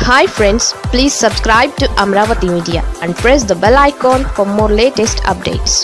hi friends please subscribe to Amaravati media and press the bell icon for more latest updates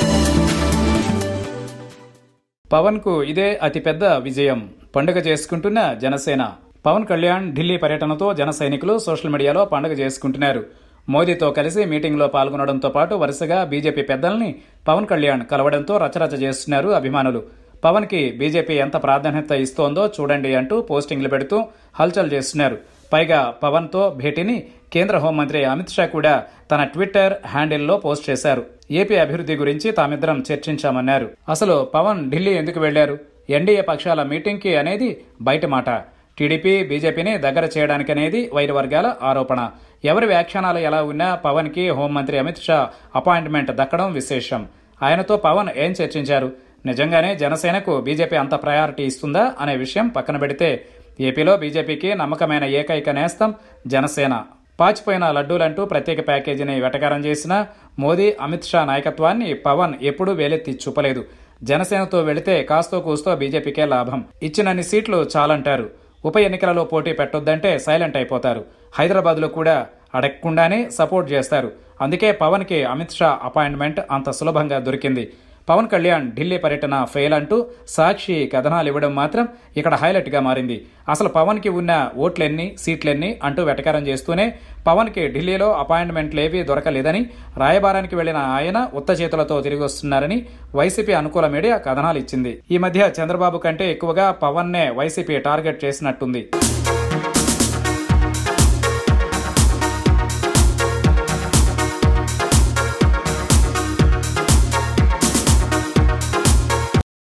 Pavan కు ఇదే అతిపెద్ద విజయం పండుగ చేసుకుంటున్న జనసేన పవన్ కళ్యాణ్ ఢిల్లీ పర్యటనతో జన సైనికులు సోషల్ మీడియాలో పండుగ చేసుకుంటున్నారు మోదీతో కలిసి మీటింగ్లో పాల్గొనడంతో పాటు వరుసగా బీజేపీ పెద్దల్ని పవన్ కళ్యాణ్ కలవడంతో రచరచ చేస్తున్నారు అభిమానులు పవన్ కి బీజేపీ ఎంత ప్రాధాన్యత ఇస్తోందో చూడండి అంటూ పోస్టింగ్లు పెడుతూ హల్చల్ చేస్తున్నారు పైగా పవన్ తో భేటీని కేంద్ర హోంమంత్రి అమిత్ షా కూడా తన ట్విట్టర్ హ్యాండిల్లో పోస్ట్ చేశారు ఏపీ అభివృద్ధి గురించి తామిద్దరం చర్చించామన్నారు అసలు పవన్ ఢిల్లీ ఎందుకు వెళ్లారు ఎన్డీఏ పక్షాల మీటింగ్కి అనేది బయట మాట టీడీపీ బీజేపీని దగ్గర చేయడానికనేది వైరు వర్గాల ఆరోపణ ఎవరి వ్యాఖ్యానాలు ఎలా ఉన్నా పవన్ కి హోంమంత్రి అమిత్ షా అపాయింట్మెంట్ దక్కడం విశేషం ఆయనతో పవన్ ఏం చర్చించారు నిజంగానే జనసేనకు బీజేపీ అంత ప్రయారిటీ ఇస్తుందా అనే విషయం పక్కన పెడితే ఏపీలో బీజేపీకి నమ్మకమైన ఏకైక నేస్తం జనసేన పాచిపోయిన లడ్డూలంటూ ప్రత్యేక ప్యాకేజీని వెటకారం చేసిన మోదీ అమిత్ షా నాయకత్వాన్ని పవన్ ఎప్పుడూ వేలెత్తి చూపలేదు జనసేనతో వెళితే కాస్తో కూస్తో బీజేపీకే లాభం ఇచ్చినన్ని సీట్లు చాలంటారు ఉప ఎన్నికలలో పోటీ పెట్టొద్దంటే సైలెంట్ అయిపోతారు హైదరాబాద్లో కూడా అడగకుండానే సపోర్ట్ చేస్తారు అందుకే పవన్కి అమిత్ షా అపాయింట్మెంట్ అంత సులభంగా దొరికింది పవన్ కళ్యాణ్ ఢిల్లీ పర్యటన ఫెయిల్ అంటూ సాక్షి కథనాలు ఇవ్వడం మాత్రం ఇక్కడ హైలైట్ గా మారింది అసలు పవన్ కి ఉన్న ఓట్లెన్ని సీట్లెన్ని అంటూ వెటకారం చేస్తూనే పవన్ కి ఢిల్లీలో అపాయింట్మెంట్లేవీ దొరకలేదని రాయబారానికి వెళ్లిన ఆయన ఉత్త చేతులతో తిరిగి వస్తున్నారని వైసీపీ అనుకూల మీడియా కథనాలు ఇచ్చింది ఈ మధ్య చంద్రబాబు కంటే ఎక్కువగా పవన్ నే వైసీపీ టార్గెట్ చేసినట్టుంది